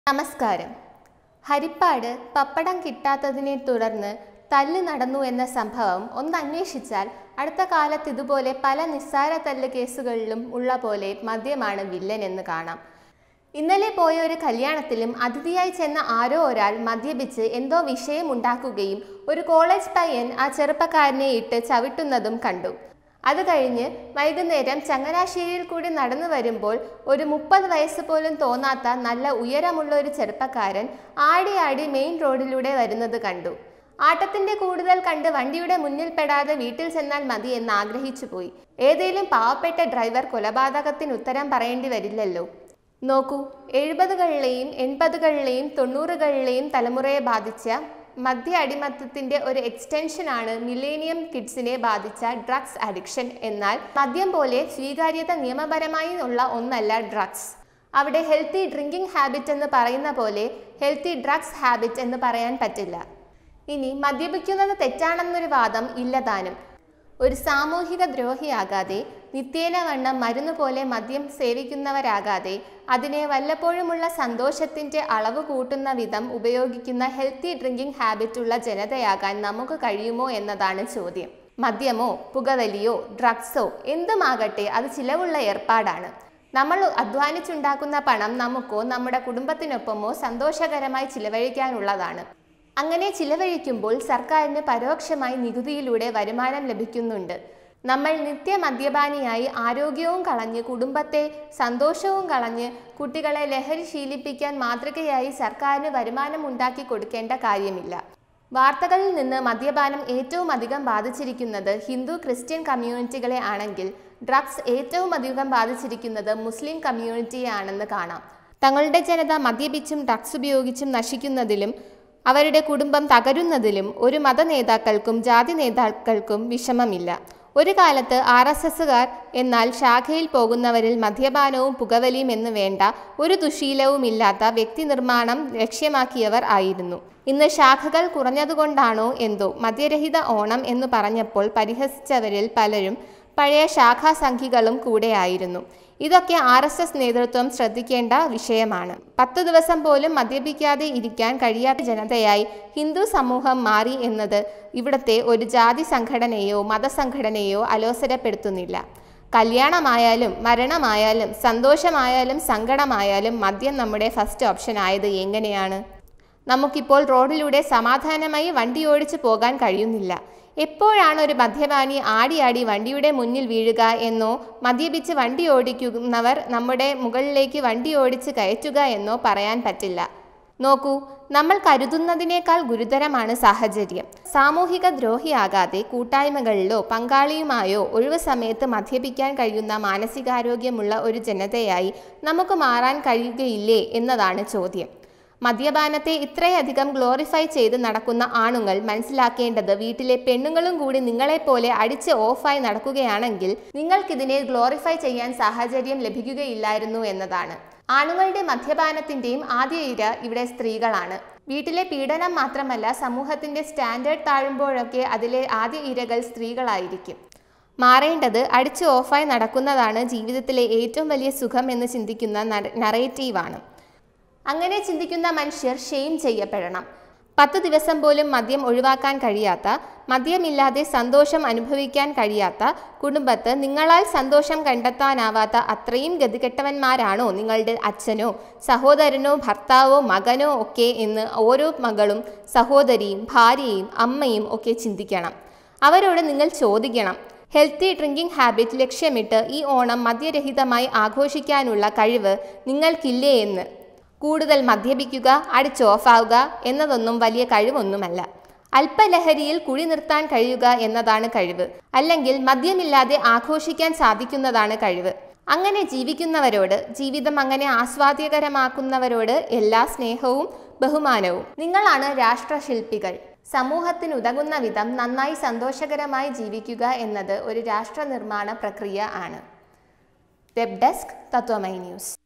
നമസ്കാരം ഹരിപ്പാട് പപ്പടം കിട്ടാത്തതിനെ തുടർന്ന് തല്ല് നടന്നു എന്ന സംഭവം ഒന്ന് അന്വേഷിച്ചാൽ അടുത്ത കാലത്ത് ഇതുപോലെ പല നിസ്സാര തല്ല് കേസുകളിലും ഉള്ള പോലെ മദ്യമാണ് വില്ലൻ എന്ന് കാണാം ഇന്നലെ പോയ ഒരു കല്യാണത്തിലും അതിഥിയായി ചെന്ന ആരോ ഒരാൾ മദ്യപിച്ച് എന്തോ വിഷയം ഉണ്ടാക്കുകയും ഒരു കോളേജ് പയ്യൻ ആ ചെറുപ്പക്കാരനെ ഇട്ട് ചവിട്ടുന്നതും കണ്ടു അത് കഴിഞ്ഞ് വൈകുന്നേരം ചങ്ങനാശ്ശേരിയിൽ കൂടി നടന്നു വരുമ്പോൾ ഒരു മുപ്പത് വയസ്സ് പോലും തോന്നാത്ത നല്ല ഉയരമുള്ള ഒരു ചെറുപ്പക്കാരൻ ആടി ആടി മെയിൻ റോഡിലൂടെ വരുന്നത് കണ്ടു ആട്ടത്തിന്റെ കൂടുതൽ കണ്ട് വണ്ടിയുടെ മുന്നിൽ പെടാതെ വീട്ടിൽ ചെന്നാൽ മതി എന്ന് ആഗ്രഹിച്ചു പോയി ഏതേലും പാവപ്പെട്ട ഡ്രൈവർ കൊലപാതകത്തിന് ഉത്തരം പറയേണ്ടി വരില്ലല്ലോ നോക്കൂ എഴുപതുകളിലെയും എൺപതുകളിലെയും തൊണ്ണൂറുകളിലെയും തലമുറയെ ബാധിച്ച മദ്യ അടിമത്തത്തിന്റെ ഒരു എക്സ്റ്റൻഷനാണ് മിലേനിയം കിഡ്സിനെ ബാധിച്ച ഡ്രഗ്സ് അഡിക്ഷൻ എന്നാൽ മദ്യം പോലെ സ്വീകാര്യത നിയമപരമായി ഉള്ള ഒന്നല്ല ഡ്രഗ്സ് അവിടെ ഹെൽത്തി ഡ്രിങ്കിങ് ഹാബിറ്റ് എന്ന് പറയുന്ന പോലെ ഹെൽത്തി ഡ്രഗ്സ് ഹാബിറ്റ് എന്ന് പറയാൻ പറ്റില്ല ഇനി മദ്യപിക്കുന്നത് തെറ്റാണെന്നൊരു വാദം ഇല്ലതാനും ഒരു സാമൂഹിക ദ്രോഹിയാകാതെ നിത്യേന വണ്ണം മരുന്ന് പോലെ മദ്യം സേവിക്കുന്നവരാകാതെ അതിനെ വല്ലപ്പോഴുമുള്ള സന്തോഷത്തിൻ്റെ അളവ് കൂട്ടുന്ന വിധം ഉപയോഗിക്കുന്ന ഹെൽത്തി ഡ്രിങ്കിങ് ഹാബിറ്റുള്ള ജനതയാകാൻ നമുക്ക് കഴിയുമോ എന്നതാണ് ചോദ്യം മദ്യമോ പുകവലിയോ ഡ്രഗ്സോ എന്തുമാകട്ടെ അത് ചിലവുള്ള ഏർപ്പാടാണ് നമ്മൾ അധ്വാനിച്ചുണ്ടാക്കുന്ന പണം നമുക്കോ നമ്മുടെ കുടുംബത്തിനൊപ്പമോ സന്തോഷകരമായി ചിലവഴിക്കാനുള്ളതാണ് അങ്ങനെ ചിലവഴിക്കുമ്പോൾ സർക്കാരിന് പരോക്ഷമായി നികുതിയിലൂടെ വരുമാനം ലഭിക്കുന്നുണ്ട് നമ്മൾ നിത്യ മദ്യപാനിയായി ആരോഗ്യവും കളഞ്ഞ് കുടുംബത്തെ സന്തോഷവും കളഞ്ഞ് കുട്ടികളെ ലഹരി ശീലിപ്പിക്കാൻ മാതൃകയായി സർക്കാരിന് വരുമാനം ഉണ്ടാക്കി കൊടുക്കേണ്ട കാര്യമില്ല വാർത്തകളിൽ നിന്ന് മദ്യപാനം ഏറ്റവും അധികം ബാധിച്ചിരിക്കുന്നത് ഹിന്ദു ക്രിസ്ത്യൻ കമ്മ്യൂണിറ്റികളെ ആണെങ്കിൽ ഡ്രഗ്സ് ഏറ്റവും അധികം ബാധിച്ചിരിക്കുന്നത് മുസ്ലിം കമ്മ്യൂണിറ്റിയെ ആണെന്ന് കാണാം തങ്ങളുടെ ജനത മദ്യപിച്ചും ഡ്രഗ്സ് ഉപയോഗിച്ചും നശിക്കുന്നതിലും അവരുടെ കുടുംബം തകരുന്നതിലും ഒരു മത നേതാക്കൾക്കും ജാതി നേതാക്കൾക്കും വിഷമമില്ല ഒരു കാലത്ത് ആർ എസ് എസുകാർ എന്നാൽ ശാഖയിൽ പോകുന്നവരിൽ മദ്യപാനവും പുകവലിയും എന്ന് വേണ്ട ഒരു ദുശീലവുമില്ലാത്ത വ്യക്തി നിർമ്മാണം ലക്ഷ്യമാക്കിയവർ ആയിരുന്നു ഇന്ന് ശാഖകൾ കുറഞ്ഞതുകൊണ്ടാണോ എന്തോ മദ്യരഹിത ഓണം എന്ന് പറഞ്ഞപ്പോൾ പരിഹസിച്ചവരിൽ പലരും പഴയ ശാഖാസംഖികളും കൂടെയായിരുന്നു ഇതൊക്കെ ആർ എസ് എസ് നേതൃത്വം ശ്രദ്ധിക്കേണ്ട വിഷയമാണ് പത്തു ദിവസം പോലും മദ്യപിക്കാതെ ഇരിക്കാൻ കഴിയാത്ത ജനതയായി ഹിന്ദു സമൂഹം മാറി എന്നത് ഇവിടുത്തെ ഒരു ജാതി സംഘടനയോ മതസംഘടനയോ അലോസരപ്പെടുത്തുന്നില്ല കല്യാണമായാലും മരണമായാലും സന്തോഷമായാലും സങ്കടമായാലും മദ്യം നമ്മുടെ ഫസ്റ്റ് ഓപ്ഷൻ ആയത് എങ്ങനെയാണ് നമുക്കിപ്പോൾ റോഡിലൂടെ സമാധാനമായി വണ്ടി ഓടിച്ചു പോകാൻ കഴിയുന്നില്ല എപ്പോഴാണ് ഒരു മദ്യപാനി ആടിയാടി വണ്ടിയുടെ മുന്നിൽ വീഴുക എന്നോ മദ്യപിച്ച് വണ്ടി ഓടിക്കുന്നവർ നമ്മുടെ മുകളിലേക്ക് വണ്ടി ഓടിച്ച് കയറ്റുക എന്നോ പറയാൻ പറ്റില്ല നോക്കൂ നമ്മൾ കരുതുന്നതിനേക്കാൾ ഗുരുതരമാണ് സാഹചര്യം സാമൂഹിക ദ്രോഹിയാകാതെ കൂട്ടായ്മകളിലോ പങ്കാളിയുമായോ ഒഴിവു സമയത്ത് മദ്യപിക്കാൻ കഴിയുന്ന മാനസികാരോഗ്യമുള്ള ഒരു ജനതയായി നമുക്ക് മാറാൻ കഴിയുകയില്ലേ എന്നതാണ് ചോദ്യം മദ്യപാനത്തെ ഇത്രയധികം ഗ്ലോറിഫൈ ചെയ്ത് നടക്കുന്ന ആണുങ്ങൾ മനസ്സിലാക്കേണ്ടത് വീട്ടിലെ പെണ്ണുങ്ങളും കൂടി നിങ്ങളെപ്പോലെ അടിച്ച് ഓഫായി നടക്കുകയാണെങ്കിൽ നിങ്ങൾക്കിതിനെ ഗ്ലോറിഫൈ ചെയ്യാൻ സാഹചര്യം ലഭിക്കുകയില്ലായിരുന്നു എന്നതാണ് ആണുങ്ങളുടെ മദ്യപാനത്തിന്റെയും ആദ്യ ഇര ഇവിടെ സ്ത്രീകളാണ് വീട്ടിലെ പീഡനം മാത്രമല്ല സമൂഹത്തിന്റെ സ്റ്റാൻഡേർഡ് താഴുമ്പോഴൊക്കെ അതിലെ ആദ്യ ഇരകൾ സ്ത്രീകളായിരിക്കും മാറേണ്ടത് അടിച്ച് ഓഫായി നടക്കുന്നതാണ് ജീവിതത്തിലെ ഏറ്റവും വലിയ സുഖം എന്ന് ചിന്തിക്കുന്ന നറേറ്റീവാണ് അങ്ങനെ ചിന്തിക്കുന്ന മനുഷ്യർ ഷെയിം ചെയ്യപ്പെടണം പത്ത് ദിവസം പോലും മദ്യം ഒഴിവാക്കാൻ കഴിയാത്ത മദ്യമില്ലാതെ സന്തോഷം അനുഭവിക്കാൻ കഴിയാത്ത കുടുംബത്ത് നിങ്ങളാൽ സന്തോഷം കണ്ടെത്താനാവാത്ത അത്രയും ഗതികെട്ടവന്മാരാണോ നിങ്ങളുടെ അച്ഛനോ സഹോദരനോ ഭർത്താവോ മകനോ ഒക്കെ എന്ന് ഓരോ മകളും സഹോദരിയും ഭാര്യയും അമ്മയും ഒക്കെ ചിന്തിക്കണം അവരോട് നിങ്ങൾ ചോദിക്കണം ഹെൽത്തി ഡ്രിങ്കിങ് ഹാബിറ്റ് ലക്ഷ്യമിട്ട് ഈ ഓണം മദ്യരഹിതമായി ആഘോഷിക്കാനുള്ള കഴിവ് നിങ്ങൾക്കില്ലേ എന്ന് കൂടുതൽ മദ്യപിക്കുക അടിച്ച് ഓഫാവുക എന്നതൊന്നും വലിയ കഴിവൊന്നുമല്ല അല്പലഹരിയിൽ കുഴി നിർത്താൻ കഴിയുക എന്നതാണ് കഴിവ് അല്ലെങ്കിൽ മദ്യമില്ലാതെ ആഘോഷിക്കാൻ സാധിക്കുന്നതാണ് കഴിവ് അങ്ങനെ ജീവിക്കുന്നവരോട് ജീവിതം അങ്ങനെ ആസ്വാദ്യകരമാക്കുന്നവരോട് എല്ലാ സ്നേഹവും ബഹുമാനവും നിങ്ങളാണ് രാഷ്ട്രശില്പികൾ സമൂഹത്തിന് ഉതകുന്ന വിധം നന്നായി സന്തോഷകരമായി ജീവിക്കുക എന്നത് ഒരു രാഷ്ട്ര നിർമ്മാണ പ്രക്രിയ ആണ് വെബ് ഡെസ്ക് തത്വമൈ ന്യൂസ്